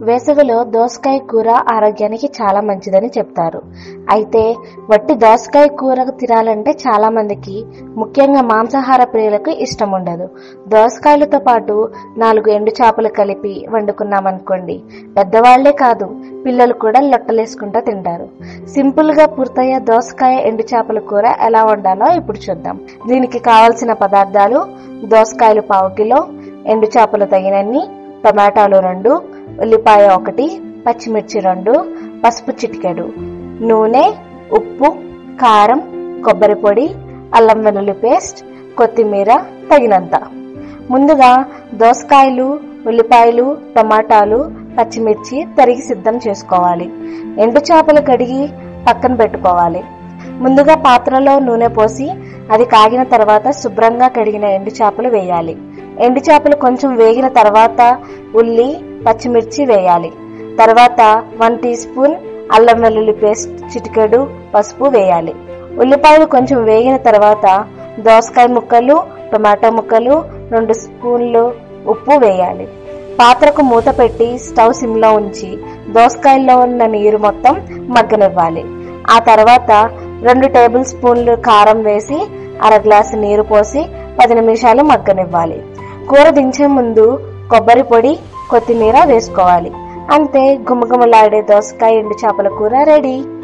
వేసవిలో దోసకాయ కూర ఆరోగ్యానికి చాలా మంచిదని చెప్తారు అయితే వట్టి దోసకాయ కూర తినాలంటే చాలా మందికి ముఖ్యంగా మాంసాహార ప్రియులకు ఇష్టం ఉండదు దోసకాయలతో పాటు నాలుగు ఎండు చేపలు కలిపి వండుకున్నామనుకోండి పెద్దవాళ్లే కాదు పిల్లలు కూడా లొట్టలేసుకుంటా తింటారు సింపుల్ గా పూర్తయ్యే దోసకాయ ఎండు చేపల కూర ఎలా వండాలో ఇప్పుడు చూద్దాం దీనికి కావలసిన పదార్థాలు దోసకాయలు పావు కిలో ఎండు చేపలు తగినన్ని టొమాటోలు రెండు ఉల్లిపాయ ఒకటి పచ్చిమిర్చి రెండు పసుపు చిటికెడు నూనె ఉప్పు కారం కొబ్బరి పొడి అల్లం వెల్లుల్లి పేస్ట్ కొత్తిమీర తగినంత ముందుగా దోసకాయలు ఉల్లిపాయలు టమాటాలు పచ్చిమిర్చి తరిగి సిద్ధం చేసుకోవాలి ఎండు చేపలు కడిగి పక్కన పెట్టుకోవాలి ముందుగా పాత్రలో నూనె పోసి అది కాగిన తర్వాత శుభ్రంగా కడిగిన ఎండు చేపలు వేయాలి ఎండు చేపలు కొంచెం వేగిన తర్వాత ఉల్లి పచ్చిమిర్చి వేయాలి తర్వాత వన్ టీ స్పూన్ అల్లం వెల్లుల్లి పేస్ట్ చిటికెడు పసుపు వేయాలి ఉల్లిపాయలు కొంచెం వేగిన తర్వాత దోసకాయ ముక్కలు టొమాటో ముక్కలు రెండు స్పూన్లు ఉప్పు వేయాలి పాత్రకు మూత పెట్టి స్టవ్ సిమ్లో ఉంచి దోసకాయల్లో ఉన్న నీరు మొత్తం మగ్గనివ్వాలి ఆ తర్వాత రెండు టేబుల్ స్పూన్లు కారం వేసి అర గ్లాసు నీరు పోసి పది నిమిషాలు మగ్గనివ్వాలి కూర దించే ముందు కొబ్బరి పొడి కొత్తిమీర వేసుకోవాలి అంతే గుమగుమలాడే దోసకాయ ఎండు చేపల కూర రెడీ